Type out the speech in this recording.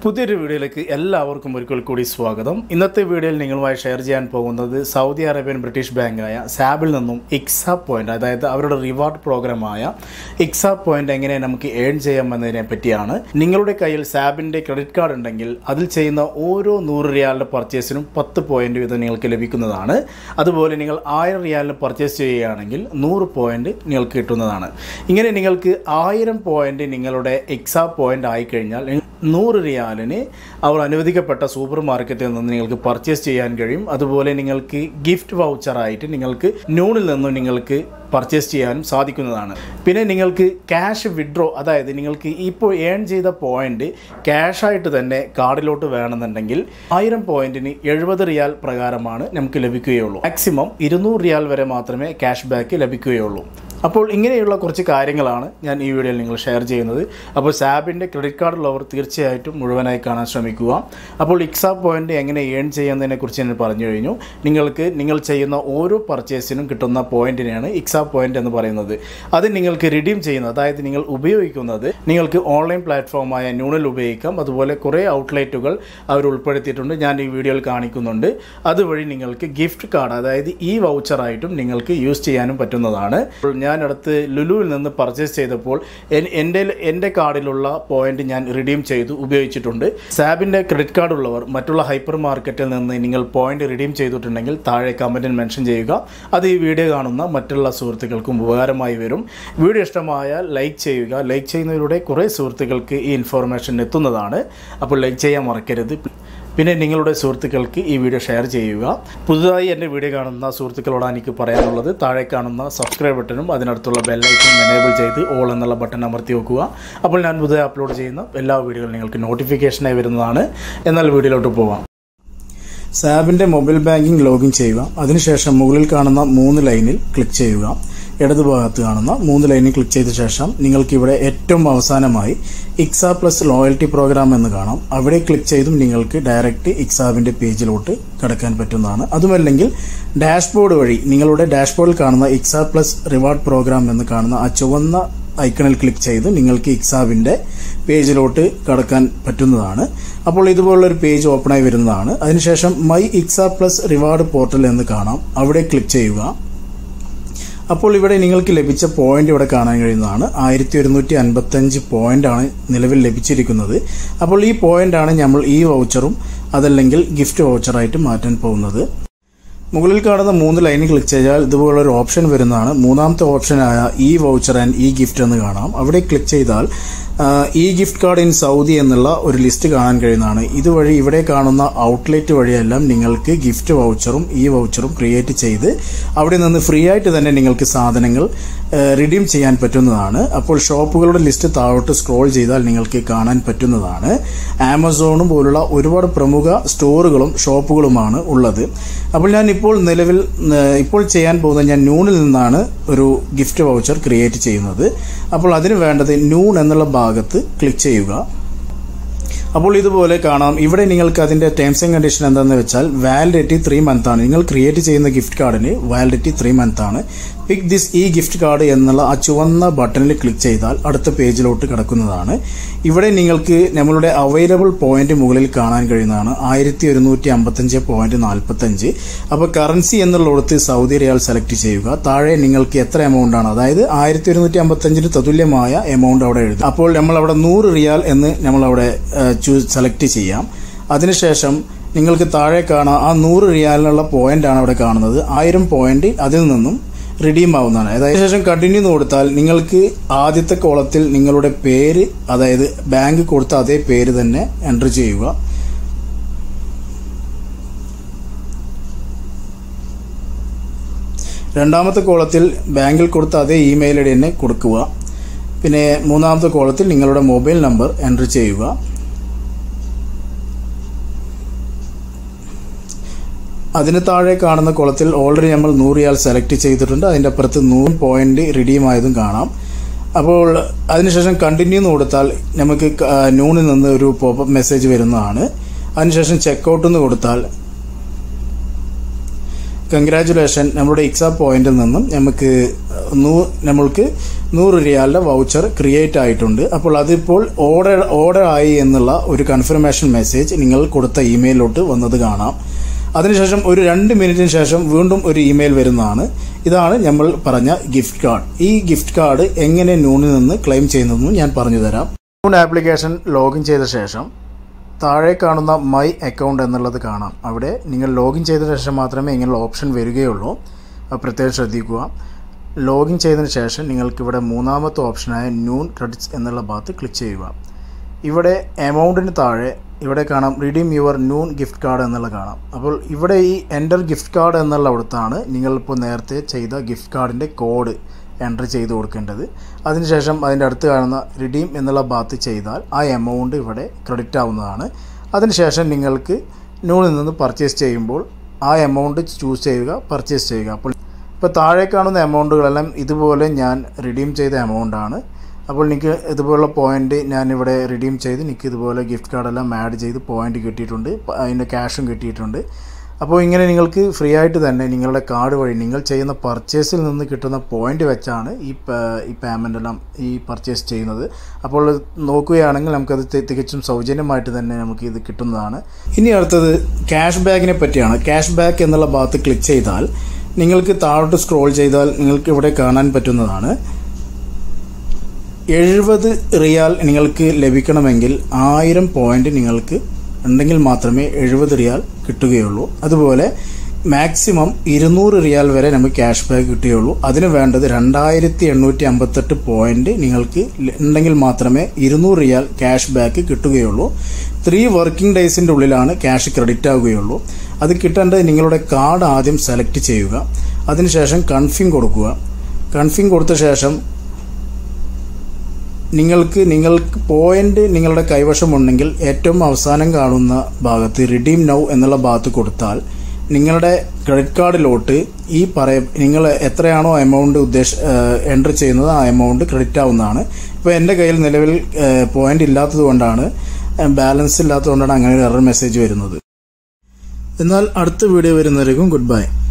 പുതിയൊരു വീഡിയോയിലേക്ക് എല്ലാവർക്കും ഒരിക്കൽ കൂടി സ്വാഗതം ഇന്നത്തെ വീഡിയോയിൽ നിങ്ങളുമായി ഷെയർ ചെയ്യാൻ പോകുന്നത് സൗദി അറേബ്യൻ ബ്രിട്ടീഷ് ബാങ്കായ സാബിൽ നിന്നും ഇക്സ പോയിന്റ് അതായത് അവരുടെ റിവാർഡ് പ്രോഗ്രാമായ ഇക്സ പോയിന്റ് എങ്ങനെ നമുക്ക് ഏൺ ചെയ്യാം എന്നതിനെ പറ്റിയാണ് നിങ്ങളുടെ കയ്യിൽ സാബിൻ്റെ ക്രെഡിറ്റ് കാർഡ് ഉണ്ടെങ്കിൽ അതിൽ ചെയ്യുന്ന ഓരോ നൂറ് റിയാലിൻ്റെ പർച്ചേസിനും പത്ത് പോയിന്റ് വീതം നിങ്ങൾക്ക് ലഭിക്കുന്നതാണ് അതുപോലെ നിങ്ങൾ ആയിരം റിയാലിന് പർച്ചേസ് ചെയ്യുകയാണെങ്കിൽ നൂറ് പോയിന്റ് നിങ്ങൾക്ക് കിട്ടുന്നതാണ് ഇങ്ങനെ നിങ്ങൾക്ക് ആയിരം പോയിന്റ് നിങ്ങളുടെ എക്സ പോയിന്റ് ആയിക്കഴിഞ്ഞാൽ നൂറ് റിയാലിന് അവർ അനുവദിക്കപ്പെട്ട സൂപ്പർ മാർക്കറ്റിൽ നിന്ന് നിങ്ങൾക്ക് പർച്ചേസ് ചെയ്യാൻ കഴിയും അതുപോലെ നിങ്ങൾക്ക് ഗിഫ്റ്റ് വൗച്ചറായിട്ട് നിങ്ങൾക്ക് നൂണിൽ നിന്നും നിങ്ങൾക്ക് പർച്ചേസ് ചെയ്യാനും സാധിക്കുന്നതാണ് പിന്നെ നിങ്ങൾക്ക് ക്യാഷ് വിഡ്രോ അതായത് നിങ്ങൾക്ക് ഇപ്പോൾ ഏൺ ചെയ്ത പോയിന്റ് ക്യാഷായിട്ട് തന്നെ കാർഡിലോട്ട് വേണമെന്നുണ്ടെങ്കിൽ ആയിരം പോയിന്റിന് എഴുപത് റിയാൽ പ്രകാരമാണ് നമുക്ക് ലഭിക്കുകയുള്ളൂ മാക്സിമം ഇരുന്നൂറ് റിയാൽ വരെ മാത്രമേ ക്യാഷ് ബാക്ക് ലഭിക്കുകയുള്ളൂ അപ്പോൾ ഇങ്ങനെയുള്ള കുറച്ച് കാര്യങ്ങളാണ് ഞാൻ ഈ വീഡിയോയിൽ നിങ്ങൾ ഷെയർ ചെയ്യുന്നത് അപ്പോൾ സാബിൻ്റെ ക്രെഡിറ്റ് കാർഡുള്ളവർ തീർച്ചയായിട്ടും മുഴുവനായി കാണാൻ ശ്രമിക്കുക അപ്പോൾ ഇക്സ പോയിന്റ് എങ്ങനെ ഏൺ ചെയ്യുന്നതിനെ കുറിച്ച് ഞാൻ പറഞ്ഞു കഴിഞ്ഞു നിങ്ങൾക്ക് നിങ്ങൾ ചെയ്യുന്ന ഓരോ പർച്ചേസിനും കിട്ടുന്ന പോയിന്റിനെയാണ് ഇക്സ പോയിന്റ് എന്ന് പറയുന്നത് അത് നിങ്ങൾക്ക് റിഡീം ചെയ്യുന്നത് അതായത് നിങ്ങൾ ഉപയോഗിക്കുന്നത് നിങ്ങൾക്ക് ഓൺലൈൻ പ്ലാറ്റ്ഫോമായ ന്യൂണിൽ ഉപയോഗിക്കാം അതുപോലെ കുറേ ഔട്ട്ലെറ്റുകൾ അവർ ഉൾപ്പെടുത്തിയിട്ടുണ്ട് ഞാൻ ഈ വീഡിയോയിൽ കാണിക്കുന്നുണ്ട് അതുവഴി നിങ്ങൾക്ക് ഗിഫ്റ്റ് കാർഡ് അതായത് ഈ വൗച്ചറായിട്ടും നിങ്ങൾക്ക് യൂസ് ചെയ്യാനും പറ്റുന്നതാണ് അപ്പോൾ ഞാൻ അടുത്ത് ലുലുവിൽ നിന്ന് പർച്ചേസ് ചെയ്തപ്പോൾ എൻ- എൻ്റെ എൻ്റെ കാർഡിലുള്ള പോയിന്റ് ഞാൻ റിഡീം ചെയ്തു ഉപയോഗിച്ചിട്ടുണ്ട് സാബിൻ്റെ ക്രെഡിറ്റ് കാർഡ് ഉള്ളവർ മറ്റുള്ള ഹൈപ്പർ മാർക്കറ്റിൽ നിന്ന് നിങ്ങൾ പോയിന്റ് റിഡീം ചെയ്തിട്ടുണ്ടെങ്കിൽ താഴെ കമൻറ്റിൽ മെൻഷൻ ചെയ്യുക അത് ഈ വീഡിയോ കാണുന്ന മറ്റുള്ള സുഹൃത്തുക്കൾക്കും ഉപകാരമായി വരും വീഡിയോ ഇഷ്ടമായാൽ ലൈക്ക് ചെയ്യുക ലൈക്ക് ചെയ്യുന്നതിലൂടെ കുറേ സുഹൃത്തുക്കൾക്ക് ഈ ഇൻഫോർമേഷൻ എത്തുന്നതാണ് അപ്പോൾ ലൈക്ക് ചെയ്യാൻ മറക്കരുത് പിന്നെ നിങ്ങളുടെ സുഹൃത്തുക്കൾക്ക് ഈ വീഡിയോ ഷെയർ ചെയ്യുക പുതുതായി എൻ്റെ വീഡിയോ കാണുന്ന സുഹൃത്തുക്കളോടാണ് എനിക്ക് പറയാനുള്ളത് താഴെ കാണുന്ന സബ്സ്ക്രൈബ് ബട്ടണും അതിനടുത്തുള്ള ബെല്ലൈക്കനും എനേബിൾ ചെയ്ത് ഓൾ എന്നുള്ള ബട്ടൺ അമർത്തി വെക്കുക അപ്പോൾ ഞാൻ പുതുതായി അപ്ലോഡ് ചെയ്യുന്ന എല്ലാ വീഡിയോകളും നിങ്ങൾക്ക് നോട്ടിഫിക്കേഷനായി വരുന്നതാണ് എന്നാൽ വീഡിയോയിലോട്ട് പോവാം സാബിൻ്റെ മൊബൈൽ ബാങ്കിംഗ് ലോഗിൻ ചെയ്യുക അതിനുശേഷം മുകളിൽ കാണുന്ന മൂന്ന് ലൈനിൽ ക്ലിക്ക് ചെയ്യുക ഇടതുഭാഗത്ത് കാണുന്ന മൂന്ന് ലൈനിൽ ക്ലിക്ക് ചെയ്ത ശേഷം നിങ്ങൾക്ക് ഇവിടെ ഏറ്റവും അവസാനമായി ഇക്സ പ്ലസ് ലോയൽറ്റി പ്രോഗ്രാം എന്ന് കാണാം അവിടെ ക്ലിക്ക് ചെയ്തും നിങ്ങൾക്ക് ഡയറക്റ്റ് ഇക്സാബിന്റെ പേജിലോട്ട് കടക്കാൻ പറ്റുന്നതാണ് അതുമല്ലെങ്കിൽ ഡാഷ്ബോർഡ് വഴി നിങ്ങളുടെ ഡാഷ്ബോർഡിൽ കാണുന്ന ഇക്സ പ്ലസ് റിവാർഡ് പ്രോഗ്രാം എന്ന് കാണുന്ന ആ ചുവന്ന ഐക്കണിൽ ക്ലിക്ക് ചെയ്ത് നിങ്ങൾക്ക് ഇക്സാബിന്റെ പേജിലോട്ട് കടക്കാൻ പറ്റുന്നതാണ് അപ്പോൾ ഇതുപോലുള്ളൊരു പേജ് ഓപ്പണായി വരുന്നതാണ് അതിനുശേഷം മൈ ഇക്സ പ്ലസ് റിവാർഡ് പോർട്ടൽ എന്ന് കാണാം അവിടെ ക്ലിക്ക് ചെയ്യുക അപ്പോൾ ഇവിടെ നിങ്ങൾക്ക് ലഭിച്ച പോയിന്റ് ഇവിടെ കാണാൻ കഴിയുന്നതാണ് ആയിരത്തി ഒരുന്നൂറ്റി അൻപത്തഞ്ച് പോയിന്റ് ആണ് നിലവിൽ ലഭിച്ചിരിക്കുന്നത് അപ്പോൾ ഈ പോയിന്റ് ആണ് നമ്മൾ ഈ വൗച്ചറും അതല്ലെങ്കിൽ ഗിഫ്റ്റ് വൗച്ചറായിട്ട് മാറ്റാൻ പോകുന്നത് മുകളിൽ കാണുന്ന മൂന്ന് ലൈനിൽ ക്ലിക്ക് ചെയ്താൽ ഇതുപോലുള്ള ഒരു ഓപ്ഷൻ വരുന്നതാണ് മൂന്നാമത്തെ ഓപ്ഷനായ e voucher and e gift എന്ന് കാണാം അവിടെ ക്ലിക്ക് ചെയ്താൽ e gift card in Saudi എന്നുള്ള ഒരു ലിസ്റ്റ് കാണാൻ കഴിയുന്നതാണ് ഇതുവഴി ഇവിടെ കാണുന്ന ഔട്ട്ലെറ്റ് വഴിയെല്ലാം നിങ്ങൾക്ക് ഗിഫ്റ്റ് വൗച്ചറും ഇ വൗച്ചറും ക്രിയേറ്റ് ചെയ്ത് അവിടെ നിന്ന് ഫ്രീ ആയിട്ട് തന്നെ നിങ്ങൾക്ക് സാധനങ്ങൾ റിഡീം ചെയ്യാൻ പറ്റുന്നതാണ് അപ്പോൾ ഷോപ്പുകളുടെ ലിസ്റ്റ് താഴോട്ട് സ്ക്രോൾ ചെയ്താൽ നിങ്ങൾക്ക് കാണാൻ പറ്റുന്നതാണ് ആമസോണും പോലുള്ള ഒരുപാട് പ്രമുഖ സ്റ്റോറുകളും ഷോപ്പുകളുമാണ് ഉള്ളത് അപ്പോൾ ഞാൻ ഇപ്പോൾ നിലവിൽ ഏഹ്, ഇപ്പോൾ ചെയ്യാൻ പോകുന്നത് ഞാൻ നൂണിൽ നിന്നാണ് ഒരു ഗിഫ്റ്റ് വൗച്ചർ ക്രിയേറ്റ് ചെയ്യുന്നത് അപ്പോൾ അതിന് വേണ്ടത് നൂൺ എന്നുള്ള ഭാഗത്ത് ക്ലിക്ക് ചെയ്യുക അപ്പോൾ ഇതുപോലെ കാണാം ഇവിടെ നിങ്ങൾക്ക് അതിന്റെ ടേംസ് ആൻഡ് കണ്ടീഷൻ എന്താണെന്ന് വെച്ചാൽ വാലിഡിറ്റി ത്രീ മന്ത് ആണ് നിങ്ങൾ ക്രിയേറ്റ് ചെയ്യുന്ന ഗിഫ്റ്റ് കാർഡിന് വാലിഡിറ്റി ത്രീ മന്ത് ആണ് പിക് ദിസ് ഈ ഗിഫ്റ്റ് കാർഡ് എന്നുള്ള ആ ചുവന്ന ബട്ടണിൽ ക്ലിക്ക് ചെയ്താൽ അടുത്ത പേജിലോട്ട് കിടക്കുന്നതാണ് ഇവിടെ നിങ്ങൾക്ക് നമ്മളുടെ അവൈലബിൾ പോയിന്റ് മുകളിൽ കാണാൻ കഴിയുന്നതാണ് ആയിരത്തി ഒരുന്നൂറ്റി അമ്പത്തഞ്ച് പോയിന്റ് നാൽപ്പത്തഞ്ച് അപ്പോൾ കറൻസി എന്നുള്ളിടത്ത് സൗദി റിയാൽ സെലക്ട് ചെയ്യുക താഴെ നിങ്ങൾക്ക് എത്ര എമൗണ്ട് ആണ് അതായത് ആയിരത്തി ഒരുന്നൂറ്റി അമ്പത്തഞ്ചിന് തതുല്യമായ എമൗണ്ട് അവിടെ എഴുതും അപ്പോൾ നമ്മൾ അവിടെ നൂറ് റിയാൽ എന്ന് നമ്മൾ അവിടെ ചൂസ് സെലക്ട് ചെയ്യാം അതിനുശേഷം നിങ്ങൾക്ക് താഴെ കാണാം ആ നൂറ് റിയാലിനുള്ള പോയിന്റ് ആണ് അവിടെ കാണുന്നത് ആയിരം പോയിന്റ് അതിൽ നിന്നും റിഡീം ആവുന്നതാണ് അതായത് ശേഷം കണ്ടിന്യൂ എന്ന് കൊടുത്താൽ നിങ്ങൾക്ക് ആദ്യത്തെ കോളത്തിൽ നിങ്ങളുടെ പേര് അതായത് ബാങ്ക് കൊടുത്ത അതേ പേര് തന്നെ എൻ്റർ ചെയ്യുക രണ്ടാമത്തെ കോളത്തിൽ ബാങ്കിൽ കൊടുത്ത അതേ ഇമെയിൽ ഐ ഡി തന്നെ കൊടുക്കുക പിന്നെ മൂന്നാമത്തെ കോളത്തിൽ നിങ്ങളുടെ മൊബൈൽ നമ്പർ എൻ്റർ ചെയ്യുക അതിന് താഴെ കാണുന്ന കുളത്തിൽ ഓൾറെഡി നമ്മൾ നൂറ് റിയാൽ സെലക്ട് ചെയ്തിട്ടുണ്ട് അതിൻ്റെ അപ്പുറത്ത് നൂറ് പോയിന്റ് റിഡീം ആയതും കാണാം അപ്പോൾ അതിനുശേഷം കണ്ടിന്യൂ എന്ന് കൊടുത്താൽ നമുക്ക് ക- നൂണിൽ നിന്ന് ഒരു പോപ്പപ്പ് മെസ്സേജ് വരുന്നതാണ് അതിനുശേഷം ചെക്കൗട്ട് എന്ന് കൊടുത്താൽ കൺഗ്രാറ്റുലേഷൻ നമ്മുടെ ഇക്സ പോയിന്റിൽ നിന്നും നമുക്ക് നൂ നമ്മൾക്ക് നൂറ് റിയാലിന്റെ വൗച്ചർ ക്രിയേറ്റ് ആയിട്ടുണ്ട് അപ്പോൾ അതിപ്പോൾ ഓർഡർ ഓർഡർ ആയി എന്നുള്ള ഒരു കൺഫർമേഷൻ മെസ്സേജ് നിങ്ങൾ കൊടുത്ത ഇമെയിലോട്ട് വന്നത് കാണാം അതിനുശേഷം ഒരു രണ്ട് മിനിറ്റിന് ശേഷം വീണ്ടും ഒരു ഇമെയിൽ വരുന്നതാണ് ഇതാണ് നമ്മൾ പറഞ്ഞ ഗിഫ്റ്റ് കാർഡ് ഈ ഗിഫ്റ്റ് കാർഡ് എങ്ങനെ നൂണിൽ നിന്ന് ക്ലെയിം ചെയ്യുന്നതെന്ന് ഞാൻ പറഞ്ഞു തരാം നൂൺ ആപ്ലിക്കേഷൻ ലോഗിൻ ചെയ്ത ശേഷം താഴെ കാണുന്ന മൈ അക്കൗണ്ട് എന്നുള്ളത് കാണാം അവിടെ നിങ്ങൾ ലോഗിൻ ചെയ്ത ശേഷം മാത്രമേ ഇങ്ങനെയുള്ള ഓപ്ഷൻ വരികയുള്ളൂ അത് പ്രത്യേകം ശ്രദ്ധിക്കുക ലോഗിൻ ചെയ്തതിന് ശേഷം നിങ്ങൾക്ക് ഇവിടെ മൂന്നാമത്തെ ഓപ്ഷനായ ന്യൂൺ ക്രെഡിറ്റ്സ് എന്നുള്ള ഭാഗത്ത് ക്ലിക്ക് ചെയ്യുക ഇവിടെ എമൗണ്ടിന് താഴെ ഇവിടെ കാണാം redeem your Noon gift card എന്നുള്ള കാണാം അപ്പോൾ ഇവിടെ ഈ എൻ്റർ ഗിഫ്റ്റ് കാർഡ് എന്നുള്ള അവിടുത്താണ് നിങ്ങളിപ്പോൾ നേരത്തെ ചെയ്ത ഗിഫ്റ്റ് കാർഡിൻ്റെ കോഡ് എൻ്റർ ചെയ്ത് കൊടുക്കേണ്ടത് അതിനുശേഷം അതിൻ്റെ അടുത്ത് കാണുന്ന റിഡീം എന്നുള്ള ഭാഗത്ത് ചെയ്താൽ ആ എമൗണ്ട് ഇവിടെ ക്രെഡിറ്റ് ആവുന്നതാണ് അതിനുശേഷം നിങ്ങൾക്ക് നൂണിൽ നിന്ന് പർച്ചേസ് ചെയ്യുമ്പോൾ ആ എമൗണ്ട് ചൂസ് ചെയ്യുക പർച്ചേസ് ചെയ്യുക അപ്പോൾ ഇപ്പോൾ താഴെ കാണുന്ന എമൗണ്ടുകളെല്ലാം ഇതുപോലെ ഞാൻ റിഡീം ചെയ്ത എമൗണ്ടാണ് അപ്പോൾ എനിക്ക് ഇതുപോലുള്ള പോയിന്റ് ഞാനിവിടെ റിഡീം ചെയ്ത് എനിക്ക് ഇതുപോലെ ഗിഫ്റ്റ് കാർഡെല്ലാം ആഡ് ചെയ്ത് പോയിന്റ് കിട്ടിയിട്ടുണ്ട് പ- അതിൻ്റെ ക്യാഷും കിട്ടിയിട്ടുണ്ട് അപ്പോൾ ഇങ്ങനെ നിങ്ങൾക്ക് ഫ്രീ ആയിട്ട് തന്നെ നിങ്ങളുടെ കാർഡ് വഴി നിങ്ങൾ ചെയ്യുന്ന പർച്ചേസിൽ നിന്ന് കിട്ടുന്ന പോയിന്റ് വെച്ചാണ് ഈ പ- ഈ പേയ്മെൻ്റ് എല്ലാം ഈ പർച്ചേസ് ചെയ്യുന്നത് അപ്പോൾ നോക്കുകയാണെങ്കിൽ നമുക്കത് തി- തികച്ചും സൗജന്യമായിട്ട് തന്നെ നമുക്ക് ഇത് കിട്ടുന്നതാണ് ഇനി അടുത്തത് ക്യാഷ് ബാക്കിനെ പറ്റിയാണ് ക്യാഷ് ബാക്ക് എന്നുള്ള ഭാഗത്ത് ക്ലിക്ക് ചെയ്താൽ നിങ്ങൾക്ക് താഴോട്ട് സ്ക്രോൾ ചെയ്താൽ നിങ്ങൾക്ക് ഇവിടെ കാണാൻ പറ്റുന്നതാണ് എഴുപത് റിയാൽ നിങ്ങൾക്ക് ലഭിക്കണമെങ്കിൽ ആയിരം പോയിന്റ് നിങ്ങൾക്ക് ഉണ്ടെങ്കിൽ മാത്രമേ എഴുപത് റിയാൽ കിട്ടുകയുള്ളൂ അതുപോലെ മാക്സിമം ഇരുന്നൂറ് റിയാൽ വരെ നമുക്ക് ക്യാഷ് ബാക്ക് കിട്ടുകയുള്ളൂ അതിന് വേണ്ടത് രണ്ടായിരത്തി എണ്ണൂറ്റി അമ്പത്തെട്ട് പോയിന്റ് നിങ്ങൾക്ക് ല- ഉണ്ടെങ്കിൽ മാത്രമേ ഇരുന്നൂറ് റിയാൽ ക്യാഷ് ബാക്ക് കിട്ടുകയുള്ളൂ ത്രീ വർക്കിംഗ് ഡേയ്സിൻ്റെ ഉള്ളിലാണ് ക്യാഷ് ക്രെഡിറ്റ് ആവുകയുള്ളൂ അത് കിട്ടേണ്ടത് നിങ്ങളുടെ കാർഡ് ആദ്യം സെലക്ട് ചെയ്യുക അതിനുശേഷം കൺഫിം കൊടുക്കുക കൺഫിം കൊടുത്ത ശേഷം നിങ്ങൾക്ക് നിങ്ങൾക്ക് പോയിന്റ് നിങ്ങളുടെ കൈവശമുണ്ടെങ്കിൽ ഏറ്റവും അവസാനം കാണുന്ന ഭാഗത്ത് റിഡീം നൗ എന്നുള്ള ഭാഗത്ത് കൊടുത്താൽ നിങ്ങളുടെ ക്രെഡിറ്റ് കാർഡിലോട്ട് ഈ പറയ നിങ്ങൾ എത്രയാണോ എമൗണ്ട് ഉദ്ദേശ എൻ്റർ ചെയ്യുന്നത് ആ എമൗണ്ട് ക്രെഡിറ്റ് ആവുന്നതാണ് ഇപ്പോൾ എൻ്റെ കയ്യിൽ നിലവിൽ പോയിന്റ് ഇല്ലാത്തത് കൊണ്ടാണ് ബാലൻസ് ഇല്ലാത്തത് കൊണ്ടാണ് അങ്ങനെ ഒരു എറർ മെസ്സേജ് വരുന്നത് എന്നാൽ അടുത്ത വീഡിയോ വരുന്നവരേക്കും ഗുഡ് ബൈ